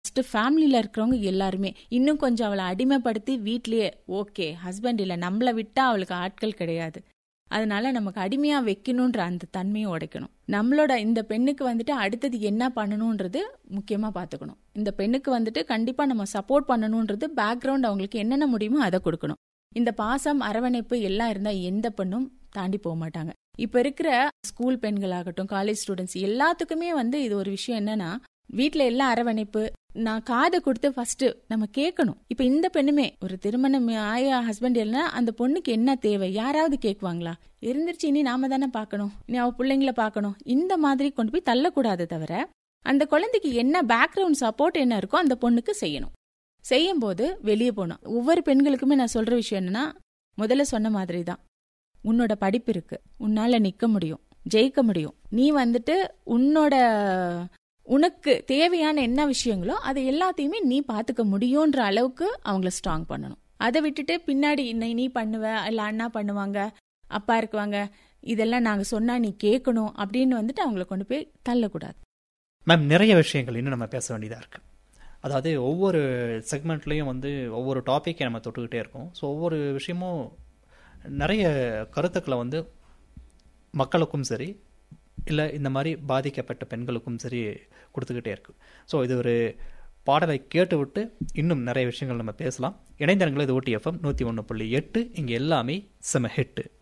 first ஃபேமிலியில் இருக்கிறவங்க எல்லாருமே இன்னும் கொஞ்சம் அவளை அடிமைப்படுத்தி வீட்லயே ஓகே ஹஸ்பண்ட் இல்லை நம்மளை விட்டா அவளுக்கு ஆட்கள் கிடையாது அதனால நமக்கு அடிமையா வைக்கணுன்ற அந்த தன்மையை உடைக்கணும் நம்மளோட இந்த பெண்ணுக்கு வந்துட்டு அடுத்தது என்ன பண்ணணுன்றது முக்கியமா பார்த்துக்கணும் இந்த பெண்ணுக்கு வந்துட்டு கண்டிப்பா நம்ம சப்போர்ட் பண்ணணுன்றது பேக்ரவுண்ட் அவங்களுக்கு என்னென்ன முடியுமோ அதை கொடுக்கணும் இந்த பாசம் அரவணைப்பு எல்லாம் இருந்தா எந்த பெண்ணும் தாண்டி போக மாட்டாங்க இப்ப இருக்கிற ஸ்கூல் பெண்களாகட்டும் காலேஜ் ஸ்டூடெண்ட்ஸ் எல்லாத்துக்குமே வந்து இது ஒரு விஷயம் என்னன்னா வீட்ல எல்லாம் அரவணைப்பு நான் காதை கொடுத்து ஃபர்ஸ்ட் நம்ம கேட்கணும் இப்ப இந்த பெண்ணுமே ஒரு திருமணம் ஆய ஹஸ்பண்ட் இல்லைன்னா அந்த பொண்ணுக்கு என்ன தேவை யாராவது கேட்குவாங்களா இருந்துருச்சு இனி நாம தானே பார்க்கணும் இனி அவ பிள்ளைங்கள பார்க்கணும் இந்த மாதிரி கொண்டு போய் தள்ளக்கூடாது தவிர அந்த குழந்தைக்கு என்ன பேக்ரவுண்ட் சப்போர்ட் என்ன இருக்கோ அந்த பொண்ணுக்கு செய்யணும் செய்யும் போது வெளியே போகணும் ஒவ்வொரு பெண்களுக்குமே நான் சொல்ற விஷயம் என்னன்னா முதல்ல சொன்ன மாதிரி தான் உன்னோட படிப்பு இருக்கு உன்னால நிக்க முடியும் ஜெயிக்க முடியும் நீ வந்துட்டு உன்னோட உனக்கு தேவையான என்ன விஷயங்களோ அதை எல்லாத்தையுமே நீ பாத்துக்க முடியுன்ற அளவுக்கு அவங்கள ஸ்ட்ராங் பண்ணணும் அதை விட்டுட்டு பின்னாடி இன்னை நீ பண்ணுவ இல்ல அண்ணா பண்ணுவாங்க அப்பா இருக்குவாங்க இதெல்லாம் நாங்க சொன்னா நீ கேட்கணும் அப்படின்னு வந்துட்டு அவங்கள கொண்டு போய் தள்ளக்கூடாது மேம் நிறைய விஷயங்கள் இன்னும் நம்ம பேச வேண்டியதாக இருக்குது அதாவது ஒவ்வொரு செக்மெண்ட்லேயும் வந்து ஒவ்வொரு டாப்பிக்கை நம்ம தொட்டுக்கிட்டே இருக்கோம் ஸோ ஒவ்வொரு விஷயமும் நிறைய கருத்துக்களை வந்து மக்களுக்கும் சரி இல்லை இந்த மாதிரி பாதிக்கப்பட்ட பெண்களுக்கும் சரி கொடுத்துக்கிட்டே இருக்கு ஸோ இது ஒரு பாடலை கேட்டு விட்டு இன்னும் நிறைய விஷயங்கள் நம்ம பேசலாம் இணைந்தரங்களை இது ஓட்டி எஃப்எம் நூற்றி ஒன்று புள்ளி எட்டு இங்கே எல்லாமே செம ஹிட்டு